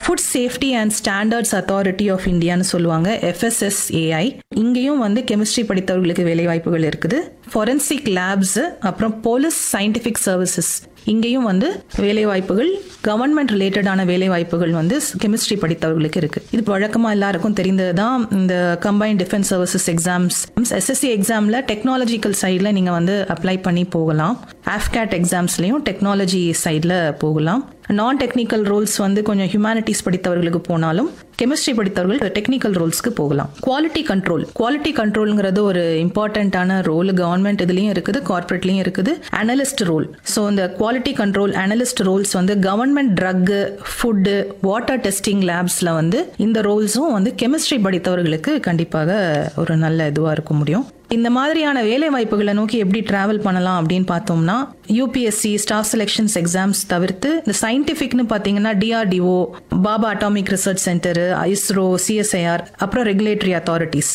food safety and standards authority of இந்தியான்னு சொல்லுவாங்க FSSAI இங்கேயும் வந்து கெமிஸ்ட்ரி படித்தவர்களுக்கு வேலை வாய்ப்புகள் இருக்குது ஃபொரென்சிக் லேப்ஸ் அப்புறம் போலீஸ் சயின்டிஃபிக் சர்வீசஸ் இங்கேயும் வந்து வேலை வாய்ப்புகள் கவர்மெண்ட் ரிலேட்டடான வேலை வாய்ப்புகள் வந்து கெமிஸ்ட்ரி படித்தவர்களுக்கு இருக்கு இது வழக்கமா எல்லாருக்கும் தெரிந்தது தான் இந்த combine defence services exams SSC எக்ஸாம்ல டெக்னாலஜிக்கல் சைடில் நீங்க வந்து அப்ளை பண்ணி போகலாம் ஆஃப்கேட் எக்ஸாம்ஸ்லயும் டெக்னாலஜி சைடில் போகலாம் நான் டெக்னிக்கல் ரோல்ஸ் வந்து கொஞ்சம் ஹியூமானிட்டிஸ் படித்தவர்களுக்கு போனாலும் கெமிஸ்ட்ரி படித்தவர்கள் டெக்னிக்கல் ரோல்ஸ்க்கு போகலாம் குவாலிட்டி கண்ட்ரோல் குவாலிட்டி கண்ட்ரோல்ங்கிறது ஒரு இம்பார்ட்டண்ட்டான ரோல் கவர்மெண்ட் இதுலயும் இருக்குது கார்பரேட்லயும் இருக்குது அனலிஸ்ட் ரோல் ஸோ இந்த குவாலிட்டி கண்ட்ரோல் அனலிஸ்ட் ரோல்ஸ் வந்து government drug food water testing லேப்ஸ்ல வந்து இந்த ரோல்ஸும் வந்து கெமிஸ்ட்ரி படித்தவர்களுக்கு கண்டிப்பாக ஒரு நல்ல இதுவாக இருக்க முடியும் இந்த மாதிரியான வேலை வாய்ப்புகளை நோக்கி எப்படி டிராவல் பண்ணலாம் அப்படின்னு பார்த்தோம்னா யூபிஎஸ்சி ஸ்டாஃப் செலெக்ஷன்ஸ் எக்ஸாம்ஸ் தவிர்த்து இந்த சயின்டிஃபிக்னு பார்த்தீங்கன்னா DRDO Bhabha atomic research centre ISRO CSIR அப்புறம் ரெகுலேட்டரி அத்தாரிட்டிஸ்